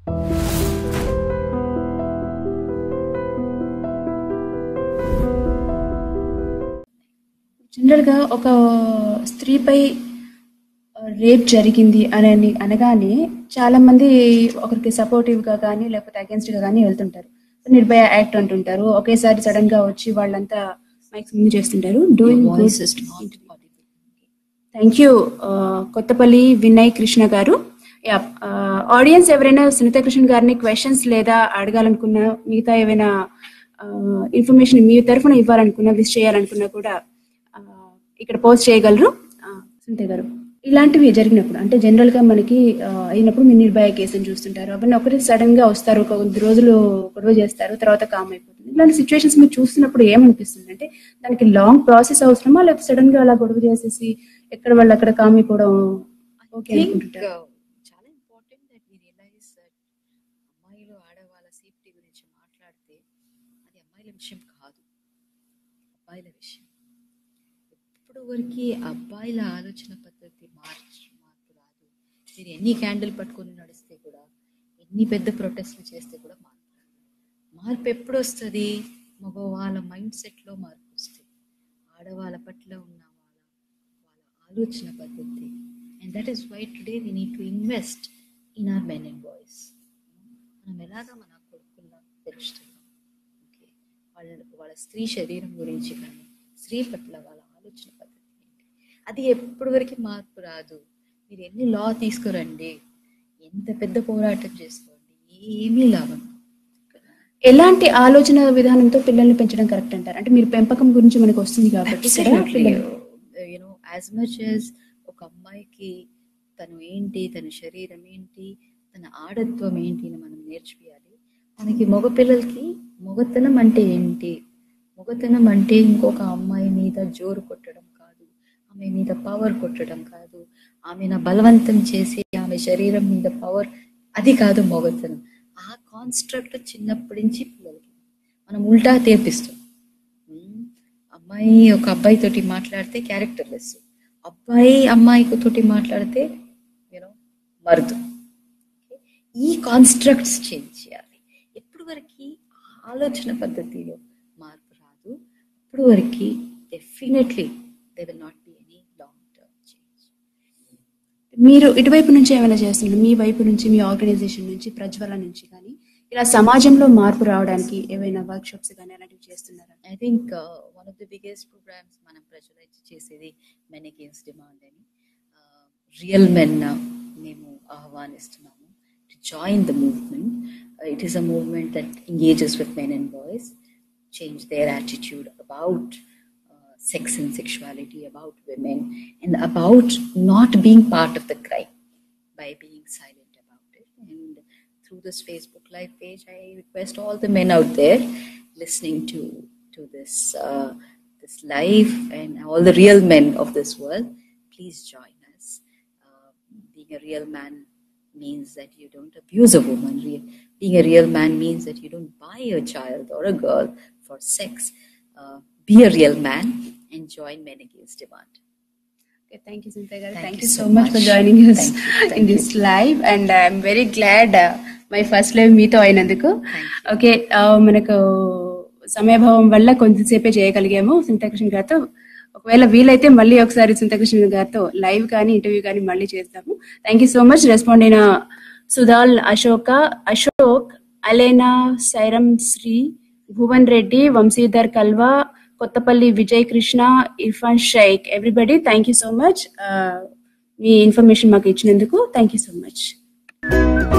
జనరల్గా ఒక స్త్రీపై రేప్ జరిగింది అని అనగానే చాలా మంది ఒకరికి సపోర్టివ్ గా కానీ లేకపోతే అగేన్స్ట్ గా కానీ వెళ్తుంటారు నిర్భయ యాక్ట్ అంటుంటారు ఒకేసారి సడన్ గా వచ్చి వాళ్ళంతా మైక్స్ ముందు చేస్తుంటారు doing voice is not audible thank you Kothapalli Vinay Krishna garu audience ఎవరైనా సునీత కృష్ణ గారిని క్వశ్చన్స్ లేదా అడగాలనుకున్నా మిగతా ఏమైనా ఇన్ఫర్మేషన్ మీ తరఫున ఇవ్వాలనుకున్నా విష్ చేయాలనుకున్నా కూడా ఆ, ఇక్కడ పోస్ట్ చేయగలరు ఆ, సునీత గారు ఇలాంటివి జరిగినప్పుడు అంటే జనరల్ గా మనకి ఆ, అయినప్పుడు మీ నిర్భయ కేసుని చూస్తుంటారు అవన్నీ ఒకటి సడన్ గా వస్తారు ఒక కొద్ది రోజులు గొడవ చేస్తారు తర్వాత కామ్ అయిపోతుంది ఇలాంటి సిచ్యువేషన్స్ మీరు చూస్తున్నప్పుడు ఏమనిపిస్తుంది అంటే దానికి లాంగ్ ప్రాసెస్ అవసరమా లేకపోతే సడన్ గా అలా గొడవ చేసేసి ఎక్కడ వాళ్ళు అక్కడ కామ్ అయిపోవడం ఓకే థింక్ అనుకుంటుంటారు చాలా important that we realise that అమ్మాయిలు ఆడవాళ్ళ సేఫ్టీ గురించి మాట్లాడితే అది అమ్మాయిల విషయం కాదు అబ్బాయిల విషయం ఎప్పుడు వరకు అబ్బాయిల ఆలోచన పద్ధతి మార్చు మార్పు రాదు మీరు ఎన్ని క్యాండిల్ పట్టుకొని నడిస్తే కూడా ఎన్ని పెద్ద ప్రొటెస్ట్లు చేస్తే కూడా మార్పు రాదు. మార్పు ఎప్పుడు వస్తుంది మగవాళ్ళ మైండ్ సెట్లో మార్పు వస్తుంది ఆడవాళ్ళ పట్ల ఉన్న వాళ్ళ వాళ్ళ ఆలోచన పద్ధతి and that is why today we need to invest in our men and boys మనం ఎలాగా మన కొడుకుల్లా పెంచుతున్నాం ఓకే వాళ్ళ వాళ్ళ స్త్రీ శరీరం గురించి కానీ స్త్రీ పట్ల వాళ్ళ ఆలోచన పద్ధతి ఏంటి అది ఎప్పటి వరకు మార్పు రాదు మీరు ఎన్ని లా తీసుకురండి ఎంత పెద్ద పోరాటం చేసుకోండి ఏమీ లాభం ఎలాంటి ఆలోచన విధానంతో పిల్లల్ని పెంచడం కరెక్ట్ అంటారు అంటే మీరు పెంపకం గురించి మనకు వస్తుంది కాబట్టి ఇక్కడ పిల్లలు- యూనో యాజ్ మచ్ యాజ్ ఒక అమ్మాయికి తను ఏంటి తన శరీరం ఏంటి తన ఆడత్వం ఏంటి అని మనం నేర్చుకోవాలి మనకి మగపిల్లలకి మొగతనం అంటే ఏంటి మొగతనం అంటే ఇంకొక అమ్మాయి మీద జోరు కొట్టడం కాదు ఆమె మీద పవర్ కొట్టడం కాదు ఆమెను బలవంతం చేసి ఆమె శరీరం మీద పవర్ అది కాదు మొగతనం ఆ కాన్స్ట్రక్ట్ చిన్నప్పటి నుంచి పిల్లలకి మనం ఉల్టా తీర్పిస్తాం ఉమ్, అమ్మాయి ఒక అబ్బాయి తోటి మాట్లాడితే క్యారెక్టర్లెస్ అబ్బాయి అమ్మాయి తోటి మాట్లాడితే యూనో మరుదు ఈ కాన్స్ట్రక్ట్స్ చేంజ్ చేయాలి ఎప్పుడు వరకు ఆలోచన పద్ధతిలో మార్పు రాదు అప్పుడు వరకు definitely they will not be any long term change మీరు ఇటువైపు నుంచి ఏమైనా చేస్తున్నారు మీ వైపు నుంచి మీ ఆర్గనైజేషన్ నుంచి ప్రజ్వల నుంచి కానీ ఇలా సమాజంలో మార్పు రావడానికి ఏమైనా వర్క్ షాప్స్ కానీ అలాంటివి చేస్తున్నారా I think one of the biggest programmes మనం ప్రజలైజ్ చేసేది మెన్ అగేన్స్ డిమాండ్ అని రియల్ మెన్ మేము ఆహ్వానిస్తున్నాము to join the movement it is a movement that engages with men and boys change their attitude about sex and sexuality, about women, and about not being part of the crime by being silent about it. And through this Facebook Live page, I request all the men out there listening to to this uh, this live and all the real men of this world, please join us. Uh, being a real man means that you don't abuse a woman. Re- being a real man means that you don't buy a child or a girl for sex. Uh, be a real man and join Men Against Demand. Okay, thank you, Sunita garu. Thank Thank you you so so much for much. joining us Thank you. in Thank this live, and I'm very glad uh, my first live మీతో అయినందుకు Thank okay మనకు సమయభావం వల్ల కొంచెంసేపే చేయగలిగాము సునీతాకృష్ణ గారితో ఒకవేళ వీలైతే మళ్ళీ ఒకసారి సునీతాకృష్ణ గారితో లైవ్ కానీ ఇంటర్వ్యూ కానీ మళ్ళీ చేస్తాము thank you so much respond అయిన Sudhal Ashoka Ashok Alena Sairam Shri Bhuvan Reddy Vamshidhar Kalva Kothapalli Vijay Krishna Irfan Shaik everybody thank you so much మీ ఇన్ఫర్మేషన్ మాకు ఇచ్చినందుకు థ్యాంక్ యూ సో మచ్